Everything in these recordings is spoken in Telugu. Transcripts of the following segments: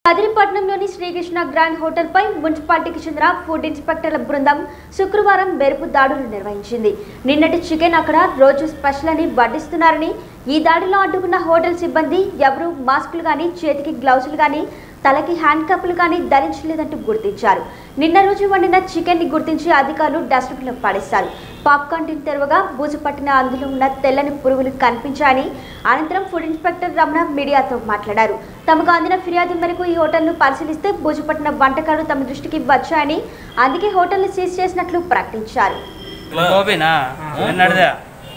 కదిరిపట్నంలోని శ్రీకృష్ణ గ్రాండ్ హోటల్పై మున్సిపాలిటీకి చెందిన ఫుడ్ ఇన్స్పెక్టర్ల బృందం శుక్రవారం మెరుపు దాడులు నిర్వహించింది నిన్నటి చికెన్ అక్కడ రోజు స్పెషల్ అని వడ్డిస్తున్నారని ఈ దాడిలో అడ్డుకున్న హోటల్ సిబ్బంది ఎవరూ మాస్కులు కానీ చేతికి గ్లౌజులు కానీ తలకి హ్యాండ్ కప్పులు కానీ ధరించలేదంటూ గుర్తించారు నిన్న రోజు వండిన చికెన్ ని గుర్తించి అధికారులు డస్ట్బిన్లో పడేశారు పాప్కార్న్ టిన్ తెరవగా బూజు పట్టిన అందులో ఉన్న తెల్లని పురుగులు కనిపించాయని అనంతరం ఫుడ్ ఇన్స్పెక్టర్ రమణ మీడియాతో మాట్లాడారు తమకు అందిన ఫిర్యాదు మేరకు ఈ హోటల్ను పరిశీలిస్తే బూజు పట్టిన వంటకాలు తమ దృష్టికి వచ్చాయని అందుకే హోటల్ని సీజ్ చేసినట్లు ప్రకటించారు గోపినా నడిదా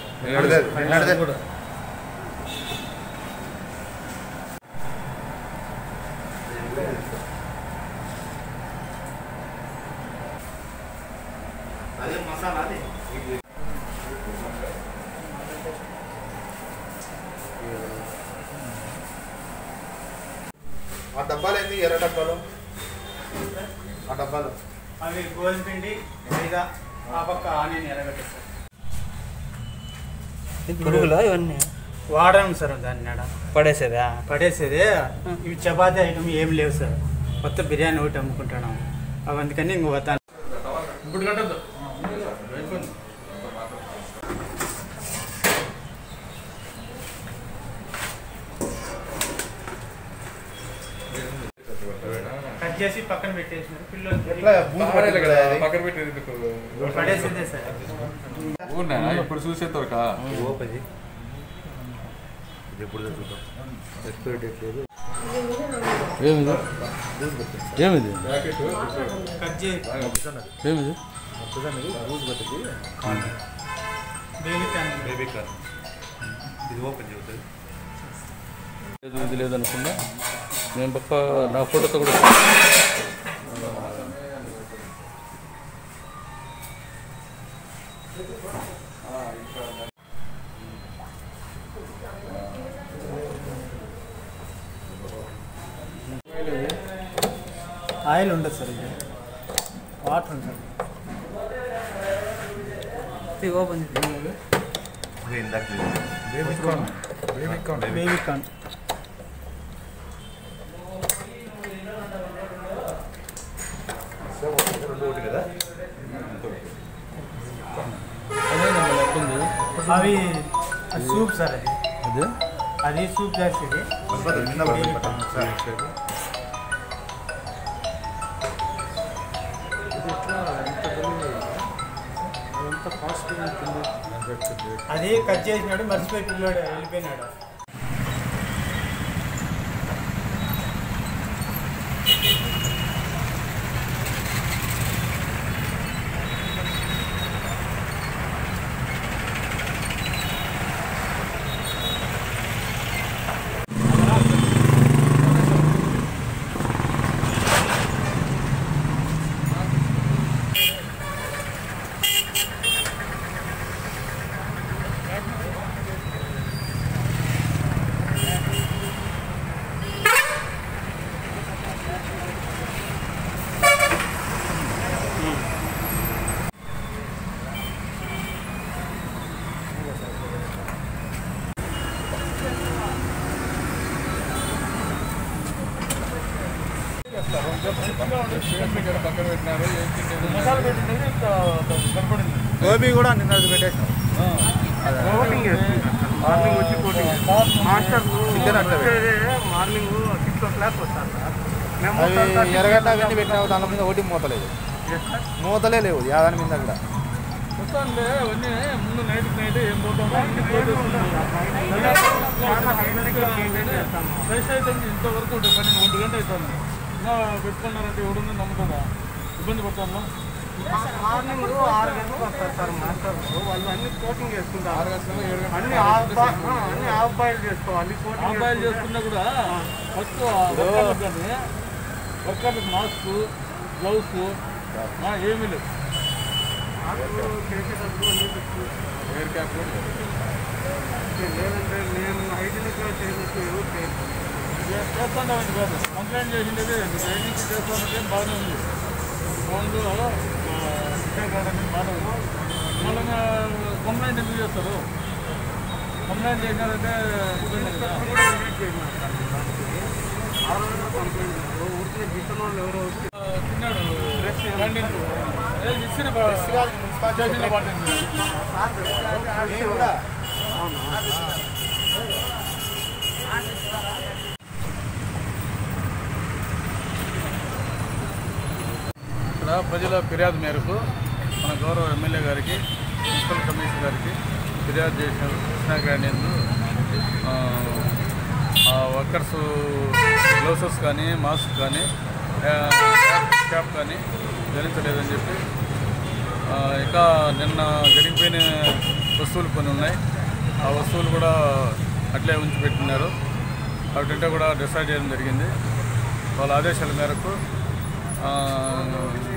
ఆ డబ్బాలు ఏంది ఎర్ర డబ్బాలు ఆ డబ్బాలు అవి గోధుమ పిండి మైదా ఆ పక్క ఆనియన్ ఎరగట్టేస్తారు పురుగులా ఇవన్నీ వాడడం సార్ దాన్ని ఆడ పడేసేదా పడేసేది ఇవి చపాతీ ఐటమ్ ఏం లేవు సార్ కొత్త బిర్యానీ ఒకటి అమ్ముకుంటున్నాం అవి అందుకని ఇంక పోతాను కట్ చేసి పక్కన పెట్టేసినారు ఎట్లా పిల్లలు బూజు పట్టింది కదా అది? పక్కన పెట్టేది ఎందుకు? పడేసేదే సార్ ఊరినా? ఇప్పుడు చూసేంతవరక ఏమిది ఏమిది కట్ చేసి ఏమిది బేబీ కార్న్ లేదు ఇది లేదనుకున్నా నేను పక్క నా ఫోటోతో కూడా ఆయిల్ ఉండదు సార్ ఇది వాటర్ ఉంటుంది ఓపెన్ బేబీ కార్న్ అవి సూప్ సార్ అది అదే అది సూప్ చేసేది డబ్బాలు కింద పడి పట్టాను సార్. అది కట్ చేసినాడు మర్చిపోయి పిల్లోడు వెళ్ళిపోయినాడు పక్కన పెట్టినారు ఏం తింటారు? గోబీ కూడా నిన్న అది పెట్టేసాం చికెన్ అట్లా మార్నింగ్ సిక్స్ ఓ క్లాక్ వస్తారు అవి ఎర్రగడ్డ అవన్నీ పెట్టినావు దాని మీద ఒకటి మూతలేదు మూతలే లేవు యాదాని మీద కూడా వస్తానులే అవన్నీ ముందు నైట్ నైట్ ఏం పోతామో అన్ని పోతేస్తున్నాను ఫ్రెష్ అయితే ఇంతవరకు ఉంటుంది పన్నెండు ఒంటి గంట అవుతుంది ఇంకా పెట్టుకున్నారంటే ఎవడుంది నమ్ముతుందా ఇబ్బంది పడతాను మార్నింగ్ ఆరు గంటలకు వస్తారు సార్ మాస్టర్ వాళ్ళు అన్ని కోటింగ్ చేసుకుంటారు ఆరు గంటలకు ఏడు గంటలకు అన్ని హాఫ్ బా- ఆ, అన్ని హాఫ్ బాయిల్ చేసుకోవాలి కోటింగ్ ఆంబాయిల్ చేసుకున్నా కూడా ఫస్ట్ వర్కర్లకు కానీ వర్కర్లకు మాస్క్ గ్లౌస్ ఏమీ లేవు చేసేటప్పుడు అన్ని పెట్టుకో- ఎయిర్ క్యాప్ కూడా లేదు. లేదంటే నేను హైజీనిక్గా చేసినట్టు ఎవరు చేయరు. చేస్తాను కాదు కంప్లైంట్ చేసిండేది ట్రైనింగ్ చేస్తానంటే బాగానే ఉంది ఫోన్లో గార్డెన్ బాగానే ఉంది మళ్ళీ కంప్లైంట్ ఎందుకు చేస్తారు కంప్లైంట్ చేసినారంటే ఇబ్బంది కదా ఆ రోజు కంప్లైంట్ చేశారు. విత్తనాలు ఎవరో వచ్చి, ఆ, తిన్నాడు క్యాంటీన్ ఇచ్చిన స్టేషన్లో పట్టింది ఇక్కడ ప్రజల ఫిర్యాదు మేరకు మన గౌరవ ఎమ్మెల్యే గారికి మున్సిపల్ కమిషనర్ గారికి ఫిర్యాదు చేశారు కృష్ణా గ్రాండ్ వర్కర్స్ గ్లౌసెస్ కానీ మాస్క్ కానీ ఆ, క్యాప్ కానీ ధరించలేదని చెప్పి ఆ, ఇంకా నిన్న జరిగిపోయిన వస్తువులు కొన్ని ఉన్నాయి ఆ వస్తువులు కూడా అట్లే ఉంచి పెట్టినారు వాటింటే కూడా డిసైడ్ చేయడం జరిగింది వాళ్ళ ఆదేశాల మేరకు ఆ,